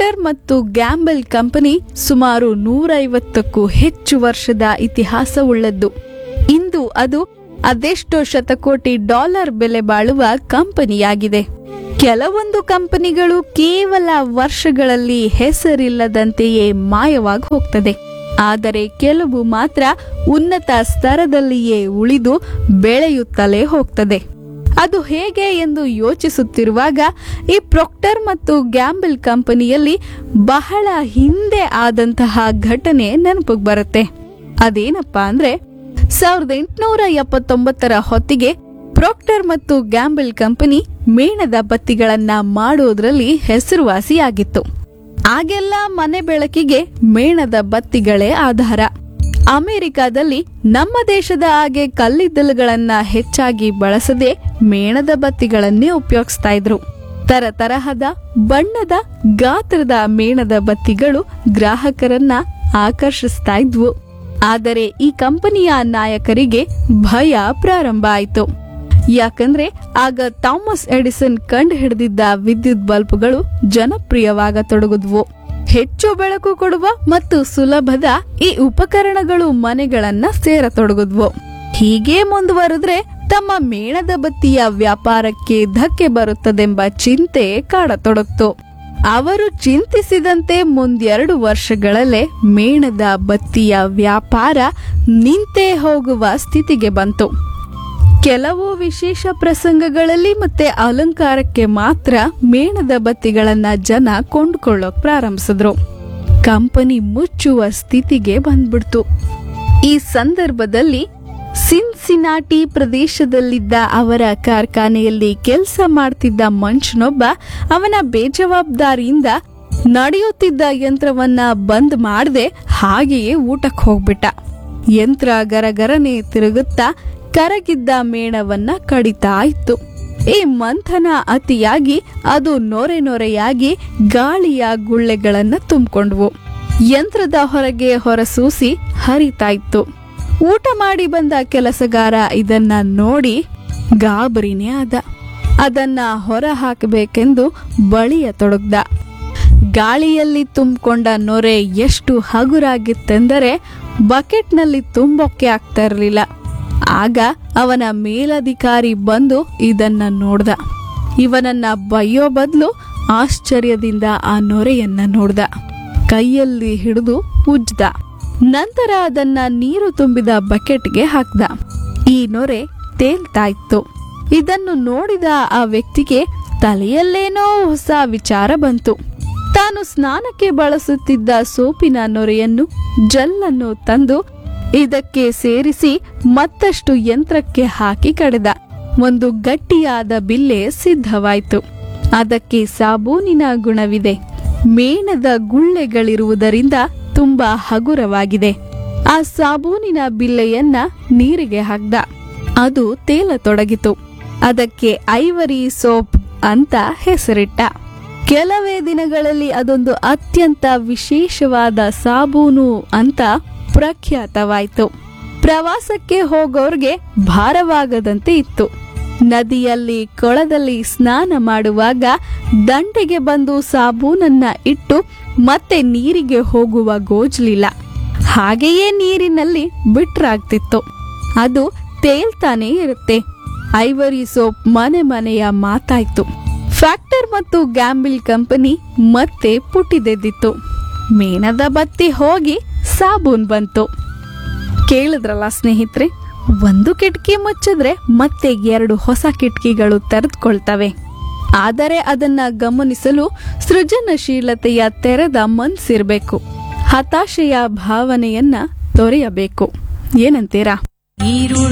Procter ಮತ್ತು gamble company ಸುಮಾರು ನೂರೈವತ್ತಕ್ಕೂ ಹೆಚ್ಚು ವರ್ಷದ ಇತಿಹಾಸವುಳ್ಳದ್ದು ಇಂದು ಅದು ಅದೆಷ್ಟೋ ಶತಕೋಟಿ ಡಾಲರ್ ಬೆಲೆ ಬಾಳುವ ಕಂಪನಿಯಾಗಿದೆ ಕೆಲವೊಂದು ಕಂಪನಿಗಳು ಕೇವಲ ವರ್ಷಗಳಲ್ಲಿ ಹೆಸರಿಲ್ಲದಂತೆಯೇ ಮಾಯವಾಗಿ ಹೋಗ್ತದೆ ಆದರೆ ಕೆಲವು ಮಾತ್ರ ಉನ್ನತ ಸ್ತರದಲ್ಲಿಯೇ ಉಳಿದು ಬೆಳೆಯುತ್ತಲೇ ಹೋಗ್ತದೆ ಅದು ಹೇಗೆ ಎಂದು ಯೋಚಿಸುತ್ತಿರುವಾಗ ಈ ಪ್ರೊಕ್ಟರ್ ಮತ್ತು ಗ್ಯಾಂಬಲ್ ಕಂಪನಿಯಲ್ಲಿ ಬಹಳ ಹಿಂದೆ ಆದಂತಹ ಘಟನೆ ನೆನಪಿಗೆ ಬರುತ್ತೆ ಅದೇನಪ್ಪಾ ಅಂದ್ರೆ ಸಾವಿರದ ಎಂಟುನೂರ ಎಪ್ಪತ್ತೊಂಬತ್ತರ ಹೊತ್ತಿಗೆ ಪ್ರೊಕ್ಟರ್ ಮತ್ತು ಗ್ಯಾಂಬಲ್ ಕಂಪನಿ ಮೇಣದ ಬತ್ತಿಗಳನ್ನ ಮಾಡೋದ್ರಲ್ಲಿ ಹೆಸರುವಾಸಿಯಾಗಿತ್ತು ಆಗೆಲ್ಲ ಮನೆ ಬೆಳಕಿಗೆ ಮೇಣದ ಬತ್ತಿಗಳೇ ಆಧಾರ ಅಮೆರಿಕಾದಲ್ಲಿ ನಮ್ಮ ದೇಶದ ಹಾಗೆ ಕಲ್ಲಿದ್ದಲುಗಳನ್ನ ಹೆಚ್ಚಾಗಿ ಬಳಸದೆ ಮೇಣದ ಬತ್ತಿಗಳನ್ನೇ ಉಪಯೋಗಿಸ್ತಾ ಇದ್ರು ತರತರಹದ ಬಣ್ಣದ ಗಾತ್ರದ ಮೇಣದ ಬತ್ತಿಗಳು ಗ್ರಾಹಕರನ್ನ ಆಕರ್ಷಿಸ್ತಾ ಇದ್ವು ಆದರೆ ಈ ಕಂಪನಿಯ ನಾಯಕರಿಗೆ ಭಯ ಪ್ರಾರಂಭ ಆಯಿತು ಯಾಕಂದ್ರೆ ಆಗ ಥಾಮಸ್ ಎಡಿಸನ್ ಕಂಡು ಹಿಡಿದಿದ್ದ ವಿದ್ಯುತ್ ಬಲ್ಬ್ಗಳು ಜನಪ್ರಿಯವಾಗತೊಡಗಿದ್ವು ಹೆಚ್ಚು ಬೆಳಕು ಕೊಡುವ ಮತ್ತು ಸುಲಭದ ಈ ಉಪಕರಣಗಳು ಮನೆಗಳನ್ನ ಸೇರತೊಡಗಿದ್ವು ಹೀಗೆ ಮುಂದುವರೆದ್ರೆ ತಮ್ಮ ಮೇಣದ ಬತ್ತಿಯ ವ್ಯಾಪಾರಕ್ಕೆ ಧಕ್ಕೆ ಬರುತ್ತದೆಂಬ ಚಿಂತೆ ಕಾಡತೊಡಗ್ತು ಅವರು ಚಿಂತಿಸಿದಂತೆ ಮುಂದೆರಡು ವರ್ಷಗಳಲ್ಲೇ ಮೇಣದ ಬತ್ತಿಯ ವ್ಯಾಪಾರ ನಿಂತೇ ಹೋಗುವ ಸ್ಥಿತಿಗೆ ಬಂತು ಕೆಲವು ವಿಶೇಷ ಪ್ರಸಂಗಗಳಲ್ಲಿ ಮತ್ತೆ ಅಲಂಕಾರಕ್ಕೆ ಮಾತ್ರ ಮೇಣದ ಬತ್ತಿಗಳನ್ನ ಜನ ಕೊಂಡ್ಕೊಳ್ಳೋಕ್ ಪ್ರಾರಂಭಿಸಿದ್ರು ಕಂಪನಿ ಮುಚ್ಚುವ ಸ್ಥಿತಿಗೆ ಬಂದ್ಬಿಡ್ತು ಈ ಸಂದರ್ಭದಲ್ಲಿ ಸಿನ್ಸಿನಾಟಿ ಪ್ರದೇಶದಲ್ಲಿದ್ದ ಅವರ ಕಾರ್ಖಾನೆಯಲ್ಲಿ ಕೆಲಸ ಮಾಡ್ತಿದ್ದ ಮನುಷ್ಯನೊಬ್ಬ ಅವನ ಬೇಜವಾಬ್ದಾರಿಯಿಂದ ನಡೆಯುತ್ತಿದ್ದ ಯಂತ್ರವನ್ನ ಬಂದ್ ಮಾಡದೆ ಹಾಗೆಯೇ ಊಟಕ್ಕೆ ಹೋಗ್ಬಿಟ್ಟ ಯಂತ್ರ ಗರಗರನೆ ತಿರುಗುತ್ತಾ ಕರಗಿದ್ದ ಮೇಣವನ್ನ ಕಡಿತಾ ಇತ್ತು ಈ ಮಂಥನ ಅತಿಯಾಗಿ ಅದು ನೊರೆ ನೊರೆಯಾಗಿ ಗಾಳಿಯ ಗುಳ್ಳೆಗಳನ್ನ ತುಂಬಿಕೊಂಡ್ವು ಯಂತ್ರದ ಹೊರಗೆ ಹೊರಸೂಸಿ ಹರಿತಾ ಇತ್ತು ಊಟ ಮಾಡಿ ಬಂದ ಕೆಲಸಗಾರ ಇದನ್ನ ನೋಡಿ ಗಾಬರಿನೇ ಆದ ಅದನ್ನ ಹೊರ ಹಾಕಬೇಕೆಂದು ಬಳಿಯ ತೊಡಗ್ದ ಗಾಳಿಯಲ್ಲಿ ತುಂಬಿಕೊಂಡ ನೊರೆ ಎಷ್ಟು ಹಗುರಾಗಿತ್ತೆಂದರೆ ಬಕೆಟ್ನಲ್ಲಿ ತುಂಬೋಕೆ ಆಗ್ತಾ ಇರಲಿಲ್ಲ ಆಗ ಅವನ ಮೇಲಧಿಕಾರಿ ಬಂದು ಇದನ್ನ ನೋಡ್ದ ಇವನನ್ನ ಬಯ್ಯೋ ಬದಲು ಆಶ್ಚರ್ಯದಿಂದ ಆ ನೊರೆಯನ್ನ ನೋಡ್ದ ಕೈಯಲ್ಲಿ ಹಿಡಿದು ಉಜ್ದ ನಂತರ ಅದನ್ನ ನೀರು ತುಂಬಿದ ಬಕೆಟ್ಗೆ ಹಾಕ್ದ ಈ ನೊರೆ ತೇಲ್ತಾ ಇತ್ತು ಇದನ್ನು ನೋಡಿದ ಆ ವ್ಯಕ್ತಿಗೆ ತಲೆಯಲ್ಲೇನೋ ಹೊಸ ವಿಚಾರ ಬಂತು ತಾನು ಸ್ನಾನಕ್ಕೆ ಬಳಸುತ್ತಿದ್ದ ಸೋಪಿನ ನೊರೆಯನ್ನು ಜಲ್ಲನ್ನು ತಂದು ಇದಕ್ಕೆ ಸೇರಿಸಿ ಮತ್ತಷ್ಟು ಯಂತ್ರಕ್ಕೆ ಹಾಕಿ ಕಡೆದ ಒಂದು ಗಟ್ಟಿಯಾದ ಬಿಲ್ಲೆ ಸಿದ್ಧವಾಯಿತು ಅದಕ್ಕೆ ಸಾಬೂನಿನ ಗುಣವಿದೆ ಮೇಣದ ಗುಳ್ಳೆಗಳಿರುವುದರಿಂದ ತುಂಬಾ ಹಗುರವಾಗಿದೆ ಆ ಸಾಬೂನಿನ ಬಿಲ್ಲೆಯನ್ನ ನೀರಿಗೆ ಹಾಕ್ದ ಅದು ತೇಲತೊಡಗಿತು ಅದಕ್ಕೆ ಐವರಿ ಸೋಪ್ ಅಂತ ಹೆಸರಿಟ್ಟ ಕೆಲವೇ ದಿನಗಳಲ್ಲಿ ಅದೊಂದು ಅತ್ಯಂತ ವಿಶೇಷವಾದ ಸಾಬೂನು ಅಂತ ಪ್ರಖ್ಯಾತವಾಯಿತು ಪ್ರವಾಸಕ್ಕೆ ಹೋಗೋರ್ಗೆ ಭಾರವಾಗದಂತೆ ಇತ್ತು ನದಿಯಲ್ಲಿ ಕೊಳದಲ್ಲಿ ಸ್ನಾನ ಮಾಡುವಾಗ ದಂಡೆಗೆ ಬಂದು ಸಾಬೂನನ್ನ ಇಟ್ಟು ಮತ್ತೆ ನೀರಿಗೆ ಹೋಗುವ ಗೋಜ್ಲಿಲ್ಲ ಹಾಗೆಯೇ ನೀರಿನಲ್ಲಿ ಬಿಟ್ರಾಗ್ತಿತ್ತು ಅದು ತೇಲ್ತಾನೇ ಇರುತ್ತೆ ಐವರಿ ಸೋಪ್ ಮನೆ ಮನೆಯ ಮಾತಾಯ್ತು ಫ್ಯಾಕ್ಟರ್ ಮತ್ತು ಗ್ಯಾಂಬಿಲ್ ಕಂಪನಿ ಮತ್ತೆ ಪುಟಿದೆದ್ದಿತ್ತು ಮೇಣದ ಬತ್ತಿ ಹೋಗಿ ಸಾಬೂನ್ ಬಂತು ಕೇಳಿದ್ರಲ್ಲ ಸ್ನೇಹಿತರೆ ಒಂದು ಕಿಟಕಿ ಮುಚ್ಚಿದ್ರೆ ಮತ್ತೆ ಎರಡು ಹೊಸ ಕಿಟಕಿಗಳು ತೆರೆದುಕೊಳ್ತವೆ ಆದರೆ ಅದನ್ನ ಗಮನಿಸಲು ಸೃಜನಶೀಲತೆಯ ತೆರೆದ ಮನ್ಸಿರ್ಬೇಕು ಹತಾಶೆಯ ಭಾವನೆಯನ್ನ ತೊರೆಯಬೇಕು ಏನಂತೀರಾ